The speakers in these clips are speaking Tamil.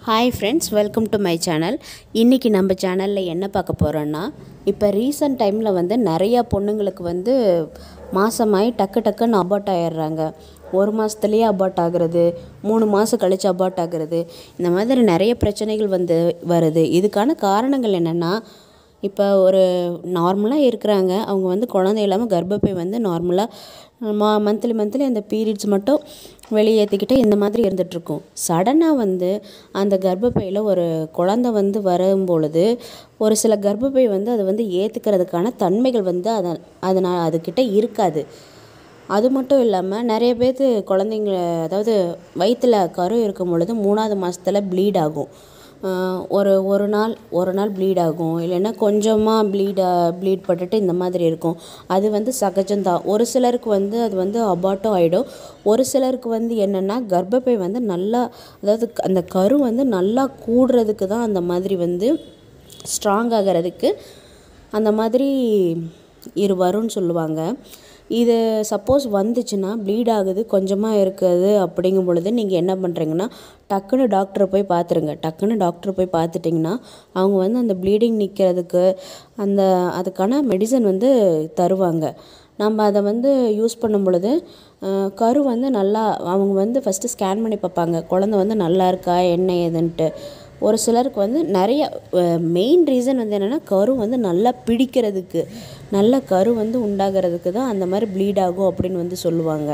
hi friends welcome to my channel இன்றைக்கி நம்ம சேனலில் என்ன பார்க்க போகிறோன்னா இப்போ ரீசன்ட் டைமில் வந்து நிறையா பொண்ணுங்களுக்கு வந்து மாதமாகி டக்கு டக்குன்னு அபார்ட் ஆயிடுறாங்க ஒரு மாதத்துலேயே அபார்ட் ஆகுறது மூணு மாதம் கழித்து அபார்ட் ஆகுறது இந்த மாதிரி நிறைய பிரச்சனைகள் வந்து வருது இதுக்கான காரணங்கள் என்னென்னா இப்போ ஒரு நார்மலாக இருக்கிறாங்க அவங்க வந்து குழந்தை இல்லாமல் கர்ப்பப்பை வந்து நார்மலாக மா மந்த்லி மந்த்லி அந்த பீரியட்ஸ் மட்டும் வெளியேற்றிக்கிட்டு இந்த மாதிரி இருந்துகிட்ருக்கும் சடனாக வந்து அந்த கர்ப்பப்பையில் ஒரு குழந்தை வந்து வரும் பொழுது ஒரு சில கர்ப்பப்பை வந்து அது வந்து ஏற்றுக்கிறதுக்கான தன்மைகள் வந்து அதை அதனால் அதுக்கிட்ட இருக்காது அது மட்டும் இல்லாமல் நிறைய பேர்த்து குழந்தைங்க அதாவது வயிற்றில் கரு இருக்கும் பொழுது மூணாவது மாதத்துல ப்ளீட் ஆகும் ஒரு ஒரு நாள் ஒரு நாள் ப்ளீட் ஆகும் இல்லைன்னா கொஞ்சமாக ப்ளீட் ப்ளீட் பட்டுட்டு இந்த மாதிரி இருக்கும் அது வந்து சகஜம்தான் ஒரு சிலருக்கு வந்து அது வந்து அபார்ட்டும் ஆகிடும் ஒரு சிலருக்கு வந்து என்னென்னா கர்ப்பப்பை வந்து நல்லா அதாவது அந்த கரு வந்து நல்லா கூடுறதுக்கு தான் அந்த மாதிரி வந்து ஸ்ட்ராங் ஆகிறதுக்கு அந்த மாதிரி இரு வரும்னு சொல்லுவாங்க இது சப்போஸ் வந்துச்சுன்னா ப்ளீட் ஆகுது கொஞ்சமாக இருக்குது அப்படிங்கும் பொழுது நீங்கள் என்ன பண்ணுறீங்கன்னா டக்குன்னு டாக்டரை போய் பார்த்துருங்க டக்குன்னு டாக்டரை போய் பார்த்துட்டிங்கன்னா அவங்க வந்து அந்த ப்ளீடிங் நிற்கிறதுக்கு அந்த அதுக்கான மெடிசன் வந்து தருவாங்க நம்ம அதை வந்து யூஸ் பண்ணும் பொழுது கரு வந்து நல்லா அவங்க வந்து ஃபஸ்ட்டு ஸ்கேன் பண்ணி பார்ப்பாங்க குழந்த வந்து நல்லா இருக்கா என்ன ஏதுன்ட்டு ஒரு சிலருக்கு வந்து நிறைய மெயின் ரீசன் வந்து என்னென்னா கரு வந்து நல்லா பிடிக்கிறதுக்கு நல்ல கரு வந்து உண்டாகிறதுக்கு தான் அந்த மாதிரி ப்ளீட் ஆகும் அப்படின்னு வந்து சொல்லுவாங்க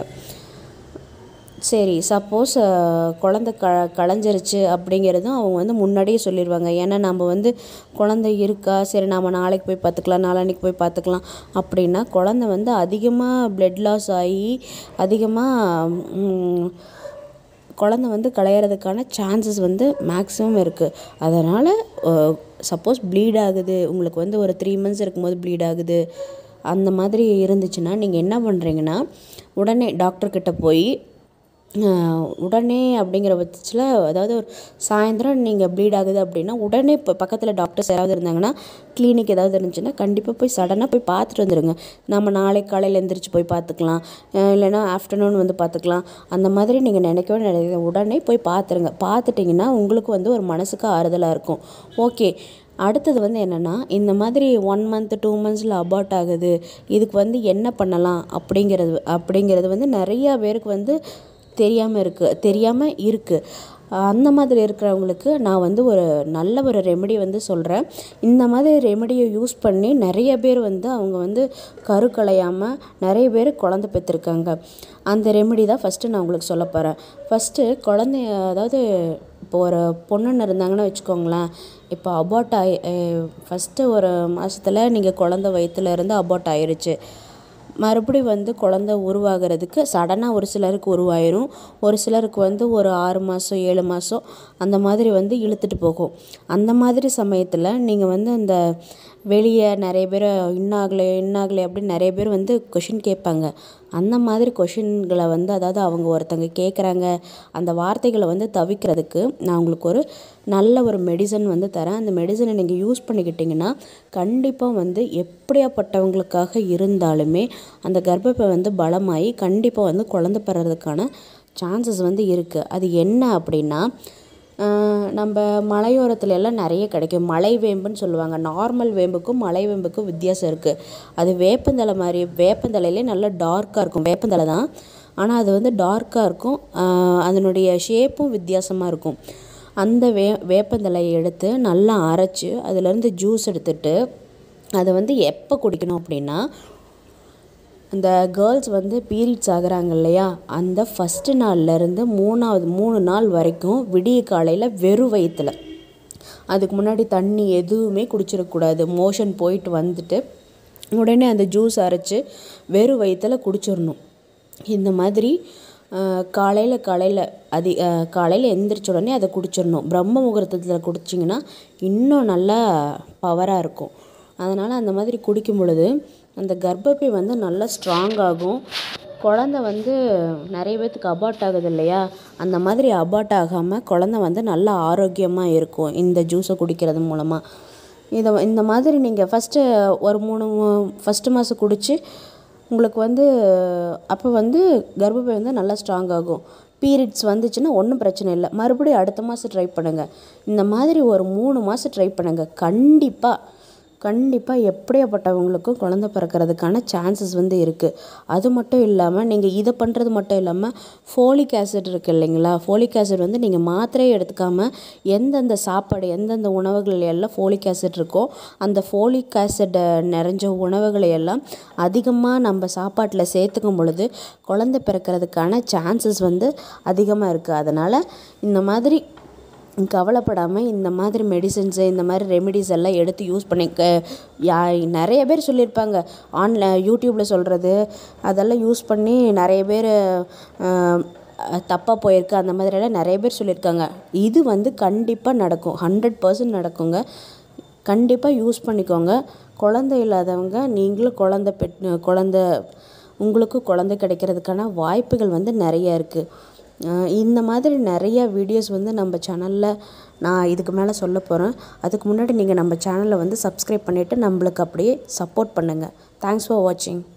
சரி சப்போஸ் குழந்த க களைஞ்சிருச்சு அப்படிங்கிறதும் அவங்க வந்து முன்னாடியே சொல்லிடுவாங்க ஏன்னா நம்ம வந்து குழந்தை இருக்கா சரி நாம் நாளைக்கு போய் பார்த்துக்கலாம் நாளான்னைக்கு போய் பார்த்துக்கலாம் அப்படின்னா குழந்த வந்து அதிகமாக ப்ளட் லாஸ் ஆகி அதிகமாக குழந்த வந்து களையிறதுக்கான சான்சஸ் வந்து மேக்ஸிமம் இருக்குது அதனால் சப்போஸ் ப்ளீட் ஆகுது உங்களுக்கு வந்து ஒரு த்ரீ மந்த்ஸ் இருக்கும்போது ப்ளீட் ஆகுது அந்த மாதிரி இருந்துச்சுன்னா நீங்கள் என்ன பண்ணுறீங்கன்னா உடனே டாக்டர்கிட்ட போய் உடனே அப்படிங்கிற பட்சத்தில் அதாவது ஒரு சாயந்தரம் நீங்கள் ப்ளீட் ஆகுது அப்படின்னா உடனே இப்போ பக்கத்தில் டாக்டர்ஸ் யாராவது இருந்தாங்கன்னா கிளினிக் ஏதாவது இருந்துச்சுன்னா கண்டிப்பாக போய் சடனாக போய் பார்த்துட்டு வந்துடுங்க நம்ம நாளைக்கு காலையில் எழுந்திரிச்சு போய் பார்த்துக்கலாம் இல்லைனா ஆஃப்டர்நூன் வந்து பார்த்துக்கலாம் அந்த மாதிரி நீங்கள் நினைக்கவே நினைக்க உடனே போய் பார்த்துருங்க பார்த்துட்டிங்கன்னா உங்களுக்கு வந்து ஒரு மனசுக்கு ஆறுதலாக இருக்கும் ஓகே அடுத்தது வந்து என்னென்னா இந்த மாதிரி ஒன் மந்த் டூ மந்த்ஸில் அபார்ட் ஆகுது இதுக்கு வந்து என்ன பண்ணலாம் அப்படிங்கிறது அப்படிங்கிறது வந்து நிறையா பேருக்கு வந்து தெரியாமல் இருக்குது தெரியாமல் இருக்குது அந்த மாதிரி இருக்கிறவங்களுக்கு நான் வந்து ஒரு நல்ல ஒரு ரெமெடி வந்து சொல்கிறேன் இந்த மாதிரி ரெமெடியை யூஸ் பண்ணி நிறைய பேர் வந்து அவங்க வந்து கருக்கலையாமல் நிறைய பேர் குழந்த பெற்றிருக்காங்க அந்த ரெமெடி தான் ஃபஸ்ட்டு நான் உங்களுக்கு சொல்ல போகிறேன் ஃபஸ்ட்டு குழந்தை அதாவது இப்போ ஒரு பொண்ணுன்னு இருந்தாங்கன்னு வச்சுக்கோங்களேன் இப்போ அபார்ட் ஆகி ஃபஸ்ட்டு ஒரு மாதத்தில் நீங்கள் குழந்த வயிற்றுல இருந்து அபார்ட் ஆயிருச்சு மறுபடி வந்து குழந்த உருவாகிறதுக்கு சடனாக ஒரு சிலருக்கு உருவாயிரும் ஒரு சிலருக்கு வந்து ஒரு ஆறு மாதம் ஏழு மாதம் அந்த மாதிரி வந்து இழுத்துட்டு போகும் அந்த மாதிரி சமயத்தில் நீங்கள் வந்து அந்த வெளியே நிறைய பேர் இன்னாகலை இன்னாகலை அப்படின்னு நிறைய பேர் வந்து கொஷின் கேட்பாங்க அந்த மாதிரி கொஷின்களை வந்து அதாவது அவங்க ஒருத்தங்க கேட்குறாங்க அந்த வார்த்தைகளை வந்து தவிக்கிறதுக்கு நான் உங்களுக்கு ஒரு நல்ல ஒரு மெடிசன் வந்து தரேன் அந்த மெடிசனை நீங்கள் யூஸ் பண்ணிக்கிட்டிங்கன்னா கண்டிப்பாக வந்து எப்படியாப்பட்டவங்களுக்காக இருந்தாலுமே அந்த கர்ப்பப்பை வந்து பலமாகி கண்டிப்பாக வந்து குழந்த பெறதுக்கான சான்சஸ் வந்து இருக்குது அது என்ன அப்படின்னா நம்ம மலையோரத்துல எல்லாம் நிறைய கிடைக்கும் மலை வேம்புன்னு சொல்லுவாங்க நார்மல் வேம்புக்கும் மலை வேம்புக்கும் வித்தியாசம் இருக்குது அது வேப்பந்தலை மாதிரி வேப்பந்தலையிலே நல்லா டார்க்காக இருக்கும் வேப்பந்தலை தான் ஆனால் அது வந்து டார்க்காக இருக்கும் அதனுடைய ஷேப்பும் வித்தியாசமாக இருக்கும் அந்த வே வேப்பந்தலையை எடுத்து நல்லா அரைச்சி அதுலேருந்து ஜூஸ் எடுத்துட்டு அதை வந்து எப்போ குடிக்கணும் அப்படின்னா அந்த கேர்ள்ஸ் வந்து பீரியட்ஸ் ஆகுறாங்க இல்லையா அந்த ஃபஸ்ட்டு நாள்லேருந்து மூணாவது மூணு நாள் வரைக்கும் விடிய காலையில் வெறும் வயிற்றுல அதுக்கு முன்னாடி தண்ணி எதுவுமே குடிச்சிடக்கூடாது மோஷன் போயிட்டு வந்துட்டு உடனே அந்த ஜூஸ் அரைச்சி வெறும் வயிற்றுல குடிச்சிடணும் இந்த மாதிரி காலையில் காலையில் அதி காலையில் எந்திரிச்ச உடனே அதை குடிச்சிடணும் பிரம்ம முகூர்த்தத்தில் குடிச்சிங்கன்னா இன்னும் நல்லா பவராக இருக்கும் அதனால் அந்த மாதிரி குடிக்கும் பொழுது அந்த கர்ப்பப்பை வந்து நல்லா ஸ்ட்ராங் ஆகும் குழந்த வந்து நிறைய பேர்த்துக்கு அபார்ட் ஆகுது இல்லையா அந்த மாதிரி அபார்ட் ஆகாமல் குழந்த வந்து நல்லா ஆரோக்கியமாக இருக்கும் இந்த ஜூஸை குடிக்கிறது மூலமாக இதை இந்த மாதிரி நீங்கள் ஃபஸ்ட்டு ஒரு மூணு ஃபஸ்ட்டு மாதம் குடித்து உங்களுக்கு வந்து அப்போ வந்து கர்ப்பப்பை வந்து நல்லா ஸ்ட்ராங் ஆகும் பீரியட்ஸ் வந்துச்சுன்னா ஒன்றும் பிரச்சனை இல்லை மறுபடியும் அடுத்த மாதம் ட்ரை பண்ணுங்கள் இந்த மாதிரி ஒரு மூணு மாதம் ட்ரை பண்ணுங்கள் கண்டிப்பாக கண்டிப்பாக எப்படியாப்பட்டவங்களுக்கும் குழந்த பிறக்கிறதுக்கான சான்சஸ் வந்து இருக்குது அது மட்டும் இல்லாமல் நீங்கள் இதை பண்ணுறது மட்டும் இல்லாமல் ஃபோலிக் ஆசிட் இருக்குது இல்லைங்களா ஃபோலிக் ஆசிட் வந்து நீங்கள் மாத்திரையே எடுத்துக்காமல் எந்தெந்த சாப்பாடு எந்தெந்த உணவுகள் எல்லாம் ஃபோலிக் ஆசிட் இருக்கோ அந்த ஃபோலிக் ஆசிட் நிறைஞ்ச உணவுகளை எல்லாம் அதிகமாக நம்ம சாப்பாட்டில் சேர்த்துக்கும் பொழுது குழந்தை பிறக்கிறதுக்கான சான்சஸ் வந்து அதிகமாக இருக்குது அதனால் இந்த மாதிரி கவலைப்படாமல் இந்த மாதிரி மெடிசன்ஸு இந்த மாதிரி ரெமெடிஸ் எல்லாம் எடுத்து யூஸ் பண்ணி க யா நிறைய பேர் சொல்லியிருப்பாங்க ஆன்ல யூடியூப்பில் சொல்கிறது அதெல்லாம் யூஸ் பண்ணி நிறைய பேர் தப்பாக போயிருக்கு அந்த மாதிரியெல்லாம் நிறைய பேர் சொல்லியிருக்காங்க இது வந்து கண்டிப்பாக நடக்கும் ஹண்ட்ரட் பர்சன்ட் நடக்குங்க கண்டிப்பாக யூஸ் பண்ணிக்கோங்க குழந்தை இல்லாதவங்க நீங்களும் குழந்த பெட் குழந்த உங்களுக்கு குழந்தை கிடைக்கிறதுக்கான வாய்ப்புகள் வந்து நிறைய இருக்குது இந்த மாதிரி நிறைய வீடியோஸ் வந்து நம்ம சேனலில் நான் இதுக்கு மேலே சொல்ல போகிறேன் அதுக்கு முன்னாடி நீங்கள் நம்ம சேனலை வந்து சப்ஸ்கிரைப் பண்ணிவிட்டு நம்மளுக்கு அப்படியே சப்போர்ட் பண்ணுங்கள் தேங்க்ஸ் ஃபார் வாட்சிங்